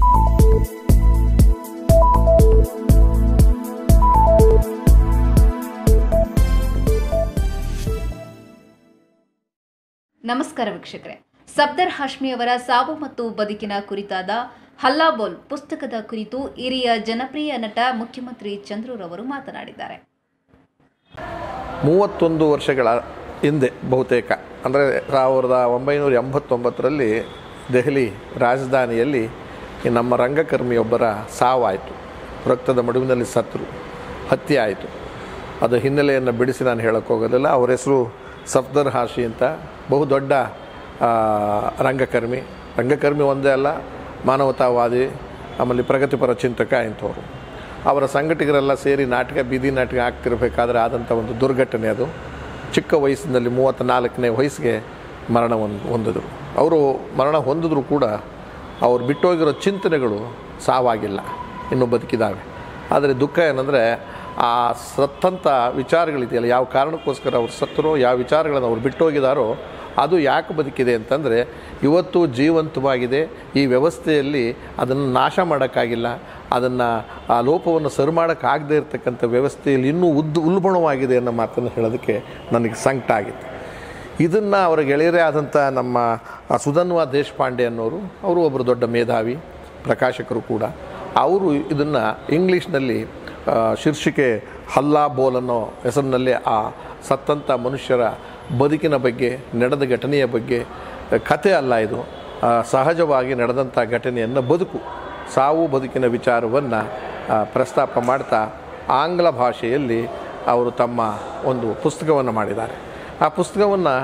ನಮಸ್ಕಾರ ವೀಕ್ಷಕರೇ ಸಫ್ದರ್ ಹಾಶ್ಮಿ ಅವರ ಸಾವು ಮತ್ತು ಬದುಕಿನ ಕುರಿತಾದ ಹಲ್ಲಾಬೋಲ್ ಪುಸ್ತಕದ ಕುರಿತು ಹಿರಿಯ ಜನಪ್ರಿಯ ನಟ ಮುಖ್ಯಮಂತ್ರಿ ಚಂದ್ರರವರು ಮಾತನಾಡಿದ್ದಾರೆ ಮೂವತ್ತೊಂದು ವರ್ಷಗಳ ಹಿಂದೆ ಬಹುತೇಕ ಅಂದರೆ ಸಾವಿರದ ಒಂಬೈನೂರ ಎಂಬತ್ತೊಂಬತ್ತರಲ್ಲಿ ದೆಹಲಿ ರಾಜಧಾನಿಯಲ್ಲಿ ಈ ನಮ್ಮ ರಂಗಕರ್ಮಿಯೊಬ್ಬರ ಸಾವಾಯಿತು ರಕ್ತದ ಮಡುವಿನಲ್ಲಿ ಸತ್ತರು ಹತ್ಯೆ ಆಯಿತು ಅದು ಹಿನ್ನೆಲೆಯನ್ನು ಬಿಡಿಸಿ ನಾನು ಹೇಳಕ್ಕೆ ಹೋಗೋದಿಲ್ಲ ಅವ್ರ ಹೆಸರು ಸಫ್ದರ್ ಹಾಶಿ ಅಂತ ಬಹುದೊಡ್ಡ ಆ, ರಂಗಕರ್ಮಿ ರಂಗಕರ್ಮಿ ಒಂದೇ ಅಲ್ಲ ಮಾನವತಾವಾದಿ ಆಮೇಲೆ ಪ್ರಗತಿಪರ ಚಿಂತಕ ಇಂಥವ್ರು ಅವರ ಸಂಘಟಕರೆಲ್ಲ ಸೇರಿ ನಾಟಕ ಬೀದಿ ನಾಟಕ ಆಗ್ತಿರಬೇಕಾದ್ರೆ ಆದಂಥ ಒಂದು ದುರ್ಘಟನೆ ಅದು ಚಿಕ್ಕ ವಯಸ್ಸಿನಲ್ಲಿ ಮೂವತ್ತ ನಾಲ್ಕನೇ ವಯಸ್ಸಿಗೆ ಮರಣ ಹೊಂದ್ ಹೊಂದಿದ್ರು ಅವರು ಮರಣ ಹೊಂದಿದ್ರು ಕೂಡ ಅವ್ರು ಬಿಟ್ಟೋಗಿರೋ ಚಿಂತನೆಗಳು ಸಾವಾಗಿಲ್ಲ ಇನ್ನೂ ಬದುಕಿದ್ದಾವೆ ಆದರೆ ದುಃಖ ಏನಂದರೆ ಆ ಸತ್ತಂಥ ವಿಚಾರಗಳಿದೆಯಲ್ಲ ಯಾವ ಕಾರಣಕ್ಕೋಸ್ಕರ ಅವ್ರು ಸತ್ತರೋ ಯಾವ ವಿಚಾರಗಳನ್ನು ಅವ್ರು ಬಿಟ್ಟೋಗಿದಾರೋ ಅದು ಯಾಕೆ ಬದುಕಿದೆ ಅಂತಂದರೆ ಇವತ್ತು ಜೀವಂತವಾಗಿದೆ ಈ ವ್ಯವಸ್ಥೆಯಲ್ಲಿ ಅದನ್ನು ನಾಶ ಮಾಡೋಕ್ಕಾಗಿಲ್ಲ ಅದನ್ನು ಆ ಲೋಪವನ್ನು ಸರಿ ಮಾಡೋಕ್ಕಾಗದೇ ಇರತಕ್ಕಂಥ ವ್ಯವಸ್ಥೆಯಲ್ಲಿ ಇನ್ನೂ ಉದ್ದು ಉಲ್ಬಣವಾಗಿದೆ ಅನ್ನೋ ಮಾತನ್ನು ಹೇಳೋದಕ್ಕೆ ನನಗೆ ಸಂಕಟ ಆಗಿತ್ತು ಇದನ್ನು ಅವರ ಗೆಳೆಯರೇ ಆದಂಥ ನಮ್ಮ ಆ ಸುಧನ್ವ ದೇಶಪಾಂಡೆ ಅನ್ನೋರು ಅವರು ಒಬ್ಬರು ದೊಡ್ಡ ಮೇಧಾವಿ ಪ್ರಕಾಶಕರು ಕೂಡ ಅವರು ಇದನ್ನು ಇಂಗ್ಲೀಷ್ನಲ್ಲಿ ಆ, ಶೀರ್ಷಿಕೆ ಹಲ್ಲಾ ಬೋಲ್ ಅನ್ನೋ ಹೆಸರಿನಲ್ಲಿ ಆ ಸತ್ತಂಥ ಮನುಷ್ಯರ ಬದುಕಿನ ಬಗ್ಗೆ ನಡೆದ ಘಟನೆಯ ಬಗ್ಗೆ ಕತೆ ಅಲ್ಲ ಇದು ಆ, ಸಹಜವಾಗಿ ನಡೆದಂಥ ಘಟನೆಯನ್ನು ಬದುಕು ಸಾವು ಬದುಕಿನ ವಿಚಾರವನ್ನು ಪ್ರಸ್ತಾಪ ಮಾಡ್ತಾ ಆಂಗ್ಲ ಭಾಷೆಯಲ್ಲಿ ಅವರು ತಮ್ಮ ಒಂದು ಪುಸ್ತಕವನ್ನು ಮಾಡಿದ್ದಾರೆ ಆ ಪುಸ್ತಕವನ್ನು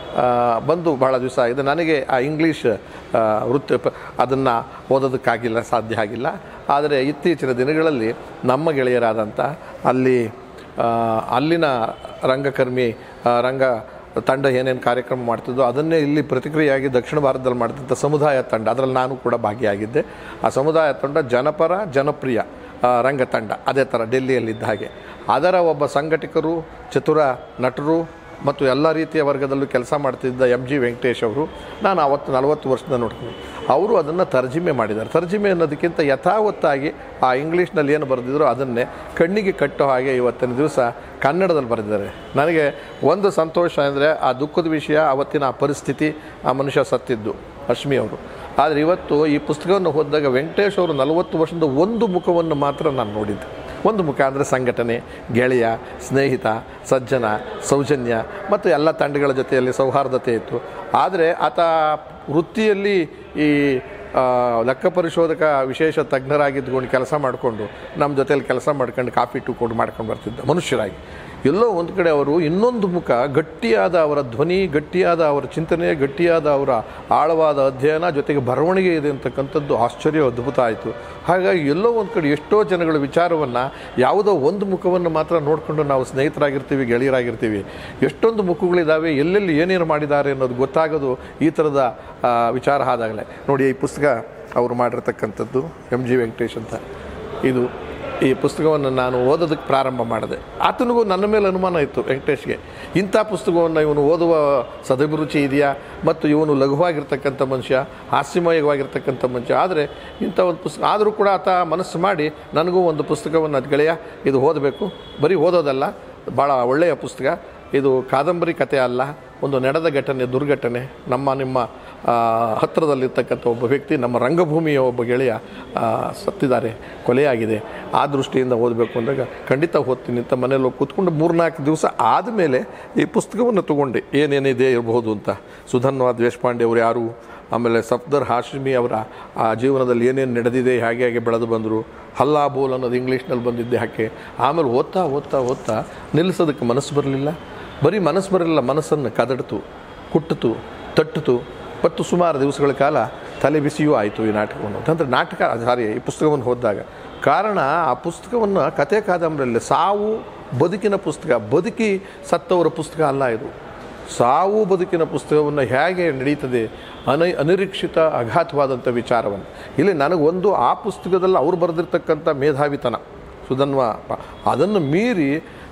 ಬಂದು ಬಹಳ ದಿವಸ ಆಗಿದೆ ನನಗೆ ಆ ಇಂಗ್ಲೀಷ್ ಆ, ವೃತ್ತಿ ಅದನ್ನು ಓದೋದಕ್ಕಾಗಿಲ್ಲ ಸಾಧ್ಯ ಆಗಿಲ್ಲ ಆದರೆ ಇತ್ತೀಚಿನ ದಿನಗಳಲ್ಲಿ ನಮ್ಮ ಗೆಳೆಯರಾದಂಥ ಅಲ್ಲಿ ಆ, ಅಲ್ಲಿನ ರಂಗಕರ್ಮಿ ಆ, ರಂಗ ತಂಡ ಏನೇನು ಕಾರ್ಯಕ್ರಮ ಮಾಡ್ತಿದ್ದೋ ಅದನ್ನೇ ಇಲ್ಲಿ ಪ್ರತಿಕ್ರಿಯೆಯಾಗಿ ದಕ್ಷಿಣ ಭಾರತದಲ್ಲಿ ಮಾಡ್ತಿದ್ದ ಸಮುದಾಯ ತಂಡ ಅದರಲ್ಲಿ ನಾನು ಕೂಡ ಭಾಗಿಯಾಗಿದ್ದೆ ಆ ಸಮುದಾಯ ತಂಡ ಜನಪರ ಜನಪ್ರಿಯ ಆ, ರಂಗ ತಂಡ ಅದೇ ಥರ ಡೆಲ್ಲಿಯಲ್ಲಿದ್ದ ಹಾಗೆ ಅದರ ಒಬ್ಬ ಸಂಘಟಕರು ಚತುರ ನಟರು ಮತ್ತು ಎಲ್ಲ ರೀತಿಯ ವರ್ಗದಲ್ಲೂ ಕೆಲಸ ಮಾಡ್ತಿದ್ದ ಎಮ್ ಜಿ ವೆಂಕಟೇಶ್ ಅವರು ನಾನು ಅವತ್ತು ನಲವತ್ತು ವರ್ಷದಿಂದ ನೋಡ್ತೀನಿ ಅವರು ಅದನ್ನು ತರ್ಜಿಮೆ ಮಾಡಿದ್ದಾರೆ ತರ್ಜಿಮೆ ಅನ್ನೋದಕ್ಕಿಂತ ಯಥಾವತ್ತಾಗಿ ಆ ಇಂಗ್ಲೀಷ್ನಲ್ಲಿ ಏನು ಬರೆದಿದ್ರು ಅದನ್ನೇ ಕಣ್ಣಿಗೆ ಕಟ್ಟೋ ಹಾಗೆ ಇವತ್ತಿನ ದಿವಸ ಕನ್ನಡದಲ್ಲಿ ಬರೆದಿದ್ದಾರೆ ನನಗೆ ಒಂದು ಸಂತೋಷ ಅಂದರೆ ಆ ದುಃಖದ ವಿಷಯ ಅವತ್ತಿನ ಆ ಪರಿಸ್ಥಿತಿ ಆ ಮನುಷ್ಯ ಸತ್ತಿದ್ದು ಅಶ್ಮಿ ಅವರು ಆದರೆ ಇವತ್ತು ಈ ಪುಸ್ತಕವನ್ನು ಓದಿದಾಗ ವೆಂಕಟೇಶ್ ಅವರು ನಲವತ್ತು ವರ್ಷದ ಒಂದು ಮುಖವನ್ನು ಮಾತ್ರ ನಾನು ನೋಡಿದ್ದೆ ಒಂದು ಮುಖ ಅಂದರೆ ಸಂಘಟನೆ ಗೆಳೆಯ ಸ್ನೇಹಿತ ಸಜ್ಜನ ಸೌಜನ್ಯ ಮತ್ತು ಎಲ್ಲ ತಂಡಗಳ ಜೊತೆಯಲ್ಲಿ ಸೌಹಾರ್ದತೆ ಇತ್ತು ಆದರೆ ಆತ ವೃತ್ತಿಯಲ್ಲಿ ಈ ಆ, ಲೆಕ್ಕ ಪರಿಶೋಧಕ ವಿಶೇಷ ತಜ್ಞರಾಗಿದ್ದುಕೊಂಡು ಕೆಲಸ ಮಾಡಿಕೊಂಡು ನಮ್ಮ ಜೊತೆಯಲ್ಲಿ ಕೆಲಸ ಮಾಡ್ಕೊಂಡು ಕಾಫಿ ಟೂ ಕೊಡು ಮಾಡ್ಕೊಂಡು ಬರ್ತಿದ್ದ ಮನುಷ್ಯರಾಗಿ ಎಲ್ಲೋ ಒಂದು ಕಡೆ ಅವರು ಇನ್ನೊಂದು ಮುಖ ಗಟ್ಟಿಯಾದ ಅವರ ಧ್ವನಿ ಗಟ್ಟಿಯಾದ ಅವರ ಚಿಂತನೆ ಗಟ್ಟಿಯಾದ ಅವರ ಆಳವಾದ ಅಧ್ಯಯನ ಜೊತೆಗೆ ಬರವಣಿಗೆ ಇದೆ ಅಂತಕ್ಕಂಥದ್ದು ಆಶ್ಚರ್ಯ ಅದ್ಭುತ ಆಯಿತು ಹಾಗಾಗಿ ಎಲ್ಲೋ ಒಂದು ಕಡೆ ಎಷ್ಟೋ ಜನಗಳ ವಿಚಾರವನ್ನು ಯಾವುದೋ ಒಂದು ಮುಖವನ್ನು ಮಾತ್ರ ನೋಡಿಕೊಂಡು ನಾವು ಸ್ನೇಹಿತರಾಗಿರ್ತೀವಿ ಗೆಳೆಯರಾಗಿರ್ತೀವಿ ಎಷ್ಟೊಂದು ಮುಖಗಳಿದ್ದಾವೆ ಎಲ್ಲೆಲ್ಲಿ ಏನೇನು ಮಾಡಿದ್ದಾರೆ ಅನ್ನೋದು ಗೊತ್ತಾಗೋದು ಈ ಥರದ ಆ, ವಿಚಾರ ಆದಾಗಲೇ ನೋಡಿ ಈ ಪುಸ್ತಕ ಅವರು ಮಾಡಿರ್ತಕ್ಕಂಥದ್ದು ಎಮ್ ಜಿ ವೆಂಕಟೇಶ್ ಅಂತ ಇದು ಈ ಪುಸ್ತಕವನ್ನು ನಾನು ಓದೋದಕ್ಕೆ ಪ್ರಾರಂಭ ಮಾಡಿದೆ ಆತನಿಗೂ ನನ್ನ ಮೇಲೆ ಅನುಮಾನ ಇತ್ತು ವೆಂಕಟೇಶ್ಗೆ ಇಂಥ ಪುಸ್ತಕವನ್ನು ಇವನು ಓದುವ ಸದಭಿರುಚಿ ಇದೆಯಾ ಮತ್ತು ಇವನು ಲಘುವಾಗಿರ್ತಕ್ಕಂಥ ಮನುಷ್ಯ ಹಾಸ್ಯಮಯವಾಗಿರ್ತಕ್ಕಂಥ ಮನುಷ್ಯ ಆದರೆ ಇಂಥ ಒಂದು ಪುಸ್ತಕ ಆದರೂ ಕೂಡ ಆತ ಮನಸ್ಸು ಮಾಡಿ ನನಗೂ ಒಂದು ಪುಸ್ತಕವನ್ನು ಅದು ಗೆಳೆಯ ಇದು ಓದಬೇಕು ಬರೀ ಓದೋದಲ್ಲ ಭಾಳ ಒಳ್ಳೆಯ ಪುಸ್ತಕ ಇದು ಕಾದಂಬರಿ ಕಥೆ ಅಲ್ಲ ಒಂದು ನಡೆದ ಘಟನೆ ದುರ್ಘಟನೆ ನಮ್ಮ ನಿಮ್ಮ ಆ, ಹತ್ತಿರದಲ್ಲಿರ್ತಕ್ಕಂಥ ಒಬ್ಬ ವ್ಯಕ್ತಿ ನಮ್ಮ ರಂಗಭೂಮಿಯ ಒಬ್ಬ ಗೆಳೆಯ ಆ, ಸತ್ತಿದ್ದಾರೆ ಕೊಲೆಯಾಗಿದೆ ಆ ದೃಷ್ಟಿಯಿಂದ ಓದಬೇಕು ಅಂದಾಗ ಖಂಡಿತ ಓದ್ತೀನಿ ಅಂತ ಮನೇಲಿ ಹೋಗಿ ಕೂತ್ಕೊಂಡು ಮೂರ್ನಾಲ್ಕು ದಿವಸ ಆದಮೇಲೆ ಈ ಪುಸ್ತಕವನ್ನು ತೊಗೊಂಡೆ ಏನೇನಿದೆ ಇರಬಹುದು ಅಂತ ಸುಧನ್ವ ದೇಶಪಾಂಡೆ ಅವರು ಯಾರು ಆಮೇಲೆ ಸಫ್ದರ್ ಹಾಶ್ಮಿ ಅವರ ಆ ಜೀವನದಲ್ಲಿ ಏನೇನು ನಡೆದಿದೆ ಹೇಗೆ ಹೇಗೆ ಬೆಳೆದು ಬಂದರು ಹಲ್ಲಾ ಬೋಲ್ ಅನ್ನೋದು ಇಂಗ್ಲೀಷ್ನಲ್ಲಿ ಬಂದಿದ್ದೆ ಯಾಕೆ ಆಮೇಲೆ ಓದ್ತಾ ಓದ್ತಾ ಓದ್ತಾ ನಿಲ್ಲಿಸೋದಕ್ಕೆ ಮನಸ್ಸು ಬರಲಿಲ್ಲ ಬರೀ ಮನಸ್ಸು ಬರಲಿಲ್ಲ ಮನಸ್ಸನ್ನು ಕದಡ್ತು ಕುಟ್ಟಿತು ತಟ್ಟಿತು ಮತ್ತು ಸುಮಾರು ದಿವಸಗಳ ಕಾಲ ತಲೆ ಬಿಸಿಯೂ ಆಯಿತು ಈ ನಾಟಕವನ್ನು ಅಂದರೆ ನಾಟಕ ಸಾರಿ ಈ ಪುಸ್ತಕವನ್ನು ಓದಿದಾಗ ಕಾರಣ ಆ ಪುಸ್ತಕವನ್ನು ಕತೆ ಕಾದಂಬರಿಯಲ್ಲಿ ಸಾವು ಬದುಕಿನ ಪುಸ್ತಕ ಬದುಕಿ ಸತ್ತವರ ಪುಸ್ತಕ ಅಲ್ಲ ಇದು ಸಾವು ಬದುಕಿನ ಪುಸ್ತಕವನ್ನು ಹೇಗೆ ನಡೀತದೆ ಅನ ಅನಿರೀಕ್ಷಿತ ಅಘಾತವಾದಂಥ ವಿಚಾರವನ್ನು ಇಲ್ಲಿ ನನಗೊಂದು ಆ ಪುಸ್ತಕದಲ್ಲಿ ಅವ್ರು ಬರೆದಿರ್ತಕ್ಕಂಥ ಮೇಧಾವಿತನ ಸುಧನ್ವ ಅದನ್ನು ಮೀರಿ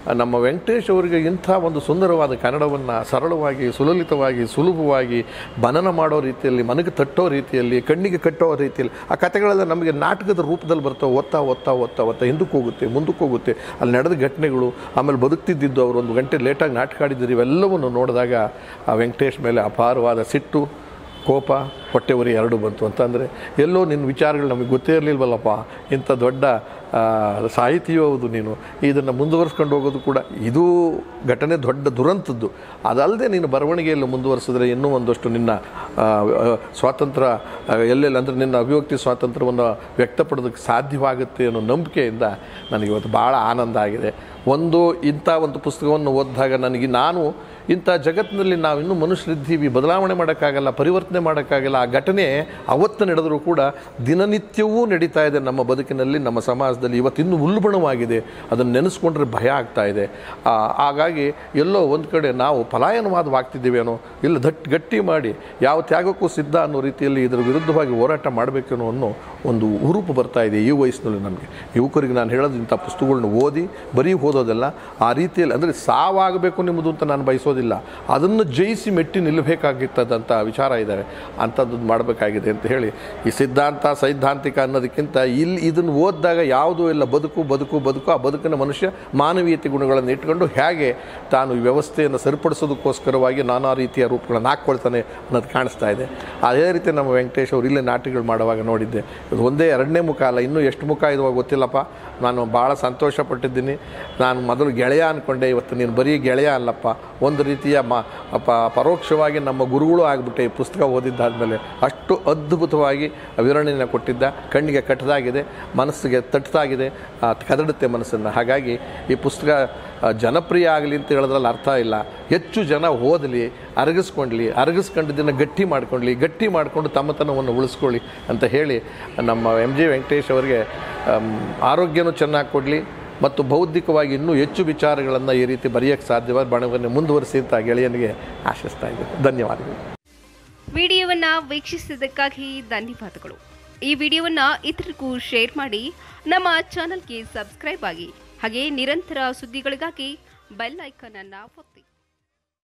ನಮ್ಮ ವೆಂಕಟೇಶ್ ಅವರಿಗೆ ಇಂಥ ಒಂದು ಸುಂದರವಾದ ಕನ್ನಡವನ್ನು ಸರಳವಾಗಿ ಸುಲಲಿತವಾಗಿ ಸುಲಭವಾಗಿ ಮನನ ಮಾಡೋ ರೀತಿಯಲ್ಲಿ ಮನಗೆ ತಟ್ಟೋ ರೀತಿಯಲ್ಲಿ ಕಣ್ಣಿಗೆ ಕಟ್ಟೋ ರೀತಿಯಲ್ಲಿ ಆ ಕಥೆಗಳೆಲ್ಲ ನಮಗೆ ನಾಟಕದ ರೂಪದಲ್ಲಿ ಬರ್ತವೆ ಓದ್ತಾ ಓದ್ತಾ ಓದ್ತಾ ಓದ್ತಾ ಹಿಂದಕ್ಕೆ ಹೋಗುತ್ತೆ ಮುಂದಕ್ಕೆ ಹೋಗುತ್ತೆ ಅಲ್ಲಿ ನಡೆದ ಘಟನೆಗಳು ಆಮೇಲೆ ಬದುಕ್ತಿದ್ದಿದ್ದು ಅವರು ಒಂದು ಗಂಟೆ ಲೇಟಾಗಿ ನಾಟಕ ಆಡಿದ್ರು ಇವೆಲ್ಲವನ್ನು ನೋಡಿದಾಗ ಆ ವೆಂಕಟೇಶ್ ಮೇಲೆ ಅಪಾರವಾದ ಸಿಟ್ಟು ಕೋಪ ಹೊಟ್ಟೆ ಉರಿ ಎರಡು ಬಂತು ಅಂತಂದರೆ ಎಲ್ಲೋ ನಿನ್ನ ವಿಚಾರಗಳು ನಮಗೆ ಗೊತ್ತೇ ಇರಲಿಲ್ವಲ್ಲಪ್ಪ ಇಂಥ ದೊಡ್ಡ ಆ, ಸಾಹಿತಿಯೂ ಹೌದು ನೀನು ಇದನ್ನು ಮುಂದುವರಿಸ್ಕೊಂಡು ಹೋಗೋದು ಕೂಡ ಇದು ಘಟನೆ ದೊಡ್ಡ ದುರಂತದ್ದು ಅದಲ್ಲದೆ ನೀನು ಬರವಣಿಗೆಯಲ್ಲಿ ಮುಂದುವರಿಸಿದ್ರೆ ಇನ್ನೂ ಒಂದಷ್ಟು ನಿನ್ನ ಆ, ಆ, ಸ್ವಾತಂತ್ರ್ಯ ಆ, ಎಲ್ಲೆಲ್ಲ ಅಂದರೆ ನಿನ್ನ ಅಭಿವ್ಯಕ್ತಿ ಸ್ವಾತಂತ್ರ್ಯವನ್ನು ವ್ಯಕ್ತಪಡೋದಕ್ಕೆ ಸಾಧ್ಯವಾಗುತ್ತೆ ಅನ್ನೋ ನಂಬಿಕೆಯಿಂದ ನನಗೆ ಇವತ್ತು ಭಾಳ ಆನಂದ ಆಗಿದೆ ಒಂದು ಇಂಥ ಒಂದು ಪುಸ್ತಕವನ್ನು ಓದಿದಾಗ ನನಗೆ ನಾನು ಇಂಥ ಜಗತ್ತಿನಲ್ಲಿ ನಾವು ಇನ್ನೂ ಮನುಷ್ಯರಿದ್ದೀವಿ ಬದಲಾವಣೆ ಮಾಡೋಕ್ಕಾಗಲ್ಲ ಪರಿವರ್ತನೆ ಮಾಡೋಕ್ಕಾಗಲ್ಲ ಆ ಘಟನೆ ಅವತ್ತು ನಡೆದರೂ ಕೂಡ ದಿನನಿತ್ಯವೂ ನಡೀತಾ ಇದೆ ನಮ್ಮ ಬದುಕಿನಲ್ಲಿ ನಮ್ಮ ಸಮಾಜದಲ್ಲಿ ಇವತ್ತಿನ್ನೂ ಉಲ್ಬಣವಾಗಿದೆ ಅದನ್ನು ನೆನೆಸ್ಕೊಂಡ್ರೆ ಭಯ ಆಗ್ತಾ ಇದೆ ಆ, ಹಾಗಾಗಿ ಎಲ್ಲೋ ಒಂದು ಕಡೆ ನಾವು ಪಲಾಯನವಾದವಾಗ್ತಿದ್ದೀವೇನೋ ಇಲ್ಲ ದಟ್ ಗಟ್ಟಿ ಮಾಡಿ ಯಾವ ತ್ಯಾಗಕ್ಕೂ ಸಿದ್ಧ ಅನ್ನೋ ರೀತಿಯಲ್ಲಿ ಇದರ ವಿರುದ್ಧವಾಗಿ ಹೋರಾಟ ಮಾಡಬೇಕೇನೋ ಅನ್ನೋ ಒಂದು ಹುರುಪು ಬರ್ತಾ ಇದೆ ಈ ವಯಸ್ಸಿನಲ್ಲಿ ನಮಗೆ ಯುವಕರಿಗೆ ನಾನು ಹೇಳೋದು ಇಂಥ ಪುಸ್ತಕಗಳನ್ನ ಓದಿ ಬರೀ ಓದೋದಲ್ಲ ಆ ರೀತಿಯಲ್ಲಿ ಅಂದರೆ ಸಾವಾಗಬೇಕು ನಿಮ್ಮದು ಅಂತ ನಾನು ಬಯಸೋದಿಲ್ಲ ಅದನ್ನು ಜಯಿಸಿ ಮೆಟ್ಟಿ ನಿಲ್ಲಬೇಕಾಗಿತ್ತದಂಥ ವಿಚಾರ ಇದ್ದಾರೆ ಅಂಥದ್ದು ಮಾಡಬೇಕಾಗಿದೆ ಅಂತ ಹೇಳಿ ಈ ಸಿದ್ಧಾಂತ ಸೈದ್ಧಾಂತಿಕ ಅನ್ನೋದಕ್ಕಿಂತ ಇಲ್ಲಿ ಇದನ್ನು ಓದಿದಾಗ ಯಾವುದೂ ಇಲ್ಲ ಬದುಕು ಬದುಕು ಬದುಕು ಆ ಬದುಕಿನ ಮನುಷ್ಯ ಮಾನವೀಯತೆ ಗುಣಗಳನ್ನು ಇಟ್ಕೊಂಡು ಹೇಗೆ ತಾನು ಈ ವ್ಯವಸ್ಥೆಯನ್ನು ಸರಿಪಡಿಸೋದಕ್ಕೋಸ್ಕರವಾಗಿ ನಾನಾ ರೀತಿಯ ರೂಪಗಳನ್ನು ಹಾಕ್ಕೊಳ್ತಾನೆ ಅನ್ನೋದು ಕಾಣಿಸ್ತಾ ಇದೆ ಅದೇ ರೀತಿ ನಮ್ಮ ವೆಂಕಟೇಶ್ ಅವರು ಇಲ್ಲೇ ನಾಟಕಗಳು ಮಾಡುವಾಗ ನೋಡಿದ್ದೆ ಇದು ಒಂದೇ ಎರಡನೇ ಮುಖ ಅಲ್ಲ ಇನ್ನೂ ಎಷ್ಟು ಮುಖ ಇದುವ ಗೊತ್ತಿಲ್ಲಪ್ಪ ನಾನು ಭಾಳ ಸಂತೋಷ ಪಟ್ಟಿದ್ದೀನಿ ನಾನು ಮೊದಲು ಗೆಳೆಯ ಅಂದ್ಕೊಂಡೆ ಇವತ್ತು ನೀನು ಬರೀ ಗೆಳೆಯ ಅಲ್ಲಪ್ಪ ಒಂದು ರೀತಿಯ ಮ ಪ ಪರೋಕ್ಷವಾಗಿ ನಮ್ಮ ಗುರುಗಳು ಆಗಿಬಿಟ್ಟೆ ಈ ಪುಸ್ತಕ ಓದಿದ್ದಾದಮೇಲೆ ಅಷ್ಟು ಅದ್ಭುತವಾಗಿ ವಿವರಣೆಯನ್ನು ಕೊಟ್ಟಿದ್ದ ಕಣ್ಣಿಗೆ ಕಟ್ಟದಾಗಿದೆ ಮನಸ್ಸಿಗೆ ತಟ್ಟದಾಗಿದೆ ಆ, ಕದಡುತ್ತೆ ಮನಸ್ಸನ್ನು ಹಾಗಾಗಿ ಈ ಪುಸ್ತಕ ಆ, ಜನಪ್ರಿಯ ಆಗಲಿ ಅಂತ ಹೇಳೋದ್ರಲ್ಲಿ ಅರ್ಥ ಇಲ್ಲ ಹೆಚ್ಚು ಜನ ಓದಲಿ ಅರಗಿಸ್ಕೊಂಡ್ಲಿ ಅರಗಿಸ್ಕೊಂಡಿದ್ದನ್ನು ಗಟ್ಟಿ ಮಾಡ್ಕೊಳ್ಳಿ ಗಟ್ಟಿ ಮಾಡಿಕೊಂಡು ತಮ್ಮತನವನ್ನು ಉಳಿಸ್ಕೊಳ್ಳಿ ಅಂತ ಹೇಳಿ ನಮ್ಮ ಎಮ್ ಜಿ ವೆಂಕಟೇಶ್ ಅವರಿಗೆ ಆಮ್, ಆರೋಗ್ಯನೂ ಚೆನ್ನಾಗಿ ಕೊಡಲಿ ಮತ್ತು ಬೌದ್ಧಿಕವಾಗಿ ಇನ್ನೂ ಹೆಚ್ಚು ವಿಚಾರಗಳನ್ನು ಈ ರೀತಿ ಬರೆಯೋಕ್ಕೆ ಸಾಧ್ಯವಾದ ಬಣವನ್ನು ಮುಂದುವರಿಸಿ ಅಂತ ಗೆಳೆಯನಿಗೆ ಆಶಿಸ್ತಾ ಇದ್ದೀನಿ ಧನ್ಯವಾದಗಳು ವಿಡಿಯೋವನ್ನ ವೀಕ್ಷಿಸಿದ್ದಕ್ಕಾಗಿ ಧನ್ಯವಾದಗಳು ಈ ವಿಡಿಯೋವನ್ನ ಇತರರಿಗೂ ಶೇರ್ ಮಾಡಿ ನಮ್ಮ ಚಾನಲ್ಗೆ ಸಬ್ಸ್ಕ್ರೈಬ್ ಆಗಿ ಹಾಗೆ ನಿರಂತರ ಸುದ್ದಿಗಳಿಗಾಗಿ ಬೆಲ್ ಐಕಾನ್ ಅನ್ನ ಒತ್ತಿ